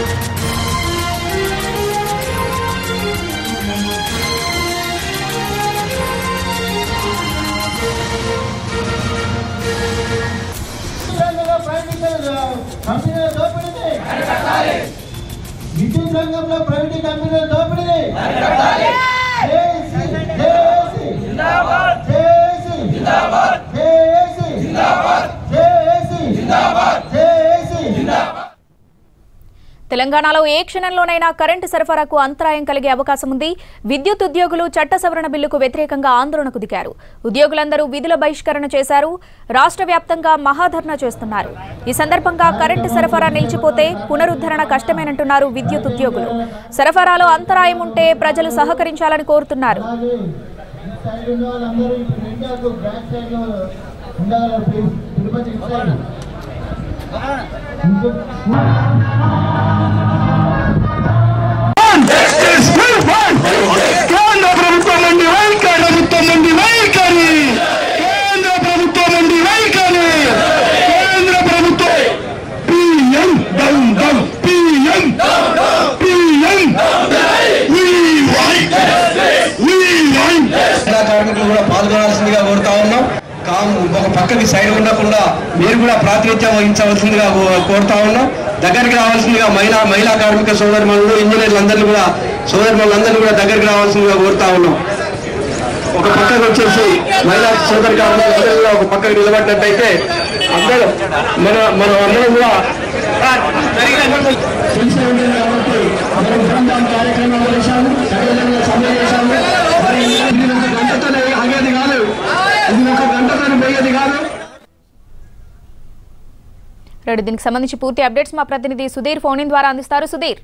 రంగంలో ప్రైవేట్ కంపెనీల దోపిడీని విద్యుత్ రంగంలో ప్రైవేట్ కంపెనీల దోపిడీని JAC, JAC, JAC, JAC, JAC, JAC. తెలంగాణలో ఏ క్షణంలోనైనా కరెంటు సరఫరాకు అంతరాయం కలిగే అవకాశం ఉంది విద్యుత్ ఉద్యోగులు చట్ట సవరణ బిల్లుకు వ్యతిరేకంగా ఆందోళనకు దిగారు ఉద్యోగులందరూ విధుల బహిష్కరణ చేశారు రాష్ట్ర వ్యాప్తంగా మహాధర్నా చేస్తున్నారు ఈ సందర్భంగా కరెంటు సరఫరా నిలిచిపోతే పునరుద్ధరణ కష్టమేనంటున్నారు విద్యుత్ ఉద్యోగులు సరఫరాలో అంతరాయం ఉంటే ప్రజలు సహకరించాలని కోరుతున్నారు అలాగే ఈ సైడ్ ఉన్న వాళ్ళందరూ ఇప్పుడు ఇండియాకు బ్యాక్ సైడ్ లో ఉండగలరు ప్లీజ్ తిరుపతి ఇటు సైడ్ ఇంకో- కేంద్ర ప్రభుత్వం నుండి వైఖరి ప్రభుత్వం నుండి వైఖరి కేంద్ర ప్రభుత్వం నుండి వైఖరి కేంద్ర ప్రభుత్వం PM down down PM PM we want we want కార్మికులు కూడా పాల్గొనాల్సిందిగా కోరుతా ఉన్నాం కామ్ ఒక పక్కకి సైడ్ ఉండకుండా మీరు కూడా ప్రాతినిధ్యం వహించవలసిందిగా కో- కోరుతా ఉన్నాం దగ్గరికి రావాల్సిందిగా మహిళా మహిళా కార్మిక సోదరుమణులు ఇంజనీర్లు అందరినీ కూడా సోదరుమణులందరినీ కూడా దగ్గరికి రావాల్సిందిగా కోరుతా ఉన్నాం ఒక పక్కకు వచ్చేసి మహిళా సోదరి కార్మికులందరూ కూడా ఒక పక్కకు నిలబడినట్టయితే అందరూ మన మనం అందరం కూడా తెలిసే ఉంటుంది కాబట్టి మనం బృందం కార్యక్రమాలు చేశాము సకలంగా సమ్మె చేశాము మరి ఇది ఒక గంటతోనే ఆగేది కాదు ఇది ఒక గంటతోనే పోయేది కాదు రెడ్డి దీనికి సంబంధించి పూర్తి అప్డేట్స్ మా ప్రతినిధి సుధీర్ ఫోన్ ఇన్ ద్వారా అందిస్తారు సుధీర్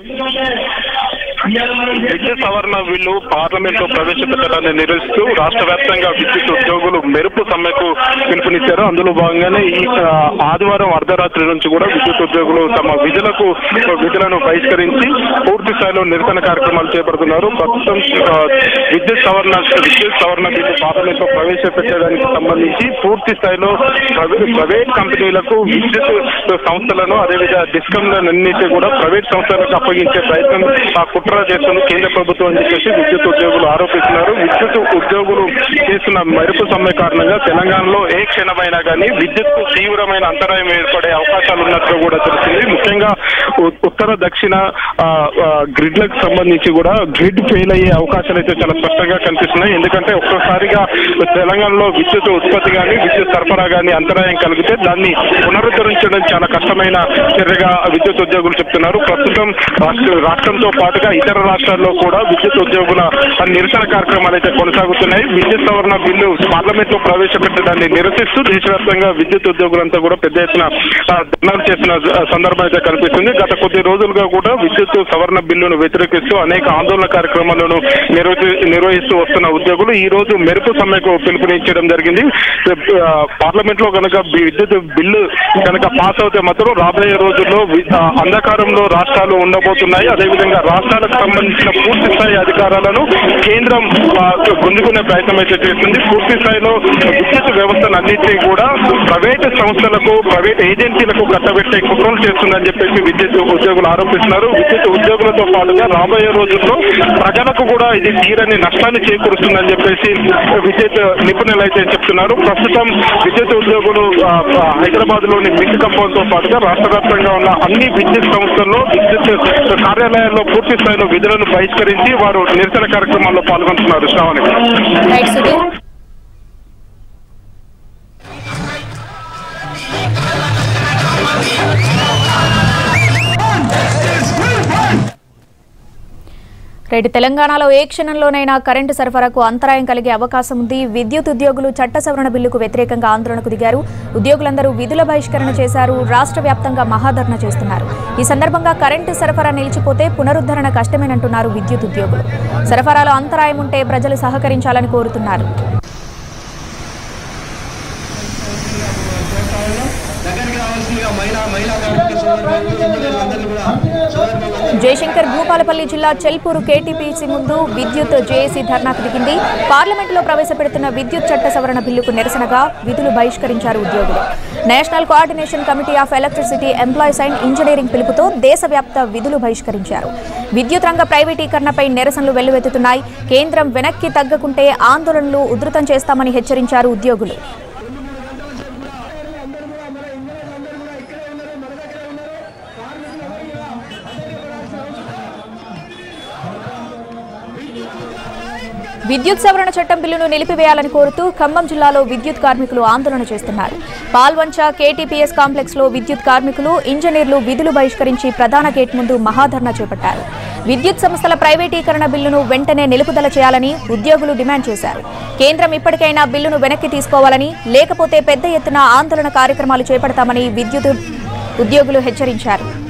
విద్యుత్ సవరణ బిల్లు పార్లమెంట్ లో ప్రవేశపెట్టడాన్ని నిరసిస్తూ రాష్ట్ర వ్యాప్తంగా విద్యుత్ ఉద్యోగులు మెరుపు సమ్మెకు పిలుపునిచ్చారు అందులో భాగంగానే ఈ ఆ, ఆదివారం అర్ధరాత్రి నుంచి కూడా విద్యుత్ ఉద్యోగులు తమ విధులకు విధులను బహిష్కరించి పూర్తి స్థాయిలో నిరసన కార్యక్రమాలు చేపడుతున్నారు ప్రస్తుతం ఆ, విద్యుత్ సవరణ విద్యుత్ సవరణ బిల్లు పార్లమెంట్ లో ప్రవేశపెట్టడానికి సంబంధించి పూర్తి స్థాయిలో ప్రైవే- ప్రైవేట్ కంపెనీలకు విద్యుత్ సంస్థలను అదేవిధంగా డిస్కంలన్నింటి కూడా ప్రైవేట్ సంస్థలకు అప్పగించే ప్రయత్నం ఆ కుట్ర చేస్తుంది కేంద్ర ప్రభుత్వం అని చెప్పేసి విద్యుత్ ఉద్యోగులు ఆరోపిస్తున్నారు విద్యుత్ ఉద్యోగులు చేస్తున్న మెరుపు సమ్మె కారణంగా తెలంగాణలో ఏ క్షణమైనా కానీ విద్యుత్ తీవ్రమైన అంతరాయం ఏర్పడే అవకాశాలు ఉన్నట్లు కూడా తెలిసింది ముఖ్యంగా ఉ- ఉత్తర దక్షిణ ఆ, ఆ, గ్రిడ్లకు సంబంధించి కూడా గ్రిడ్ ఫెయిల్ అయ్యే అవకాశాలు అయితే చాలా స్పష్టంగా కనిపిస్తున్నాయి ఎందుకంటే ఒక్కసారిగా తెలంగాణలో విద్యుత్ ఉత్పత్తి కానీ విద్యుత్ సరఫరా కానీ అంతరాయం కలిగితే దాన్ని పునరుద్ధరించడం చాలా కష్టమైన చర్యగా విద్యుత్ ఉద్యోగులు చెప్తున్నారు ప్రస్తుతం రాష్ట్ర రాష్ట్రంతో పాటుగా ఇతర రాష్ట్రాల్లో కూడా విద్యుత్ ఉద్యోగుల నిరసన కార్యక్రమాలు అయితే కొనసాగుతున్నాయి విద్యుత్ సవరణ బిల్లు పార్లమెంట్ లో ప్రవేశపెట్టడాన్ని నిరసిస్తూ దేశవ్యాప్తంగా విద్యుత్ ఉద్యోగులంతా కూడా పెద్ద ఎత్తున ఆ, ధర్నాలు చేసిన ఆ, సందర్భం అయితే కనిపిస్తుంది గత కొద్ది రోజులుగా కూడా విద్యుత్ సవరణ బిల్లును వ్యతిరేకిస్తూ అనేక ఆందోళన కార్యక్రమాలను నిర్వహి- నిర్వహిస్తూ వస్తున్న ఉద్యోగులు ఈ రోజు మెరుపు సమ్మెకు పిలుపునిచ్చడం జరిగింది ఆ, పార్లమెంట్ లో కనుక విద్యుత్ బిల్లు కనుక పాస్ అవుతే మాత్రం రాబోయే రోజుల్లో వి- ఆ, అంధకారంలో రాష్ట్రాలు ఉండబోతున్నాయి అదేవిధంగా రాష్ట్రాలకు సంబంధించిన పూర్తి స్థాయి అధికారాలను కేంద్రం ఆ, గుంజుకునే ప్రయత్నం అయితే చేస్తుంది పూర్తి స్థాయిలో విద్యుత్ వ్యవస్థను అన్నింటినీ కూడా ప్రైవేట్ సంస్థలకు ప్రైవేట్ ఏజెన్సీలకు కట్టబెట్టే కుట్రలు చేస్తుందని చెప్పేసి విద్యుత్ ఉద్యోగులు ఆరోపిస్తున్నారు విద్యుత్ ఉద్యోగులతో పాటుగా రాబోయే రోజుల్లో ప్రజలకు కూడా ఇది తీరని నష్టాన్ని చేకూరుస్తుందని చెప్పేసి విద్యుత్ నిపుణులు అయితే చెప్తున్నారు ప్రస్తుతం విద్యుత్ ఉద్యోగులు హైదరాబాద్ లోని మిడ్ కంపౌండ్ తో పాటుగా రాష్ట్ర వ్యాప్తంగా ఉన్న అన్ని విద్యుత్ సంస్థల్లో విద్యుత్ కార్యాలయాల్లో పూర్తి స్థాయిలో విధులను బహిష్కరించి వారు నిరసన కార్యక్రమాల్లో పాల్గొంటున్నారు శ్రావణి రైట్ సుధీర్ రైట్ తెలంగాణలో ఏ క్షణంలోనైనా కరెంటు సరఫరాకు అంతరాయం కలిగే అవకాశం ఉంది విద్యుత్ ఉద్యోగులు చట్ట సవరణ బిల్లుకు వ్యతిరేకంగా ఆందోళనకు దిగారు ఉద్యోగులందరూ విధుల బహిష్కరణ చేశారు రాష్ట్ర వ్యాప్తంగా మహాధర్ణ చేస్తున్నారు ఈ సందర్భంగా కరెంటు సరఫరా నిలిచిపోతే పునరుద్ధరణ కష్టమేనంటున్నారు విద్యుత్ ఉద్యోగులు సరఫరాలో అంతరాయం ఉంటే ప్రజలు సహకరించాలని కోరుతున్నారు దగ్గరికి రావాల్సిందిగా రావాల్సిందిగా మహిళా మహిళా కార్మిక సోదరులు ఇంజనీర్లందరినీ కూడా సోదరులందరినీ జయశంకర్ భూపాలపల్లి జిల్లా చెల్పూరు కేటీపీసీ ముందు విద్యుత్ జేఏసీ ధర్నాకు దిగింది పార్లమెంటులో ప్రవేశపెడుతున్న విద్యుత్ చట్ట సవరణ బిల్లుకు నిరసనగా విధులు బహిష్కరించారు ఉద్యోగులు national coordination committee of electricity employees and engineering పిలుపుతో దేశవ్యాప్త విధులు బహిష్కరించారు విద్యుత్ రంగ ప్రైవేటీకరణపై నిరసనలు వెల్లువెత్తుతున్నాయి కేంద్రం వెనక్కి తగ్గకుంటే ఆందోళనలు ఉధృతం చేస్తామని హెచ్చరించారు ఉద్యోగులు విద్యుత్ సవరణ చట్టం బిల్లును నిలిపివేయాలని కోరుతూ ఖమ్మం జిల్లాలో విద్యుత్ కార్మికులు ఆందోళన చేస్తున్నారు పాల్వంచ కేటీపీఎస్ కాంప్లెక్స్ లో విద్యుత్ కార్మికులు ఇంజనీర్లు విధులు బహిష్కరించి ప్రధాన గేట్ ముందు మహాధర్నా చేపట్టారు విద్యుత్ సంస్థల ప్రైవేటీకరణ బిల్లును వెంటనే నిలుపుదల చేయాలని ఉద్యోగులు డిమాండ్ చేశారు కేంద్రం ఇప్పటికైనా బిల్లును వెనక్కి తీసుకోవాలని లేకపోతే పెద్ద ఎత్తున ఆందోళన కార్యక్రమాలు చేపడతామని విద్యుత్ ఉద్యోగులు హెచ్చరించారు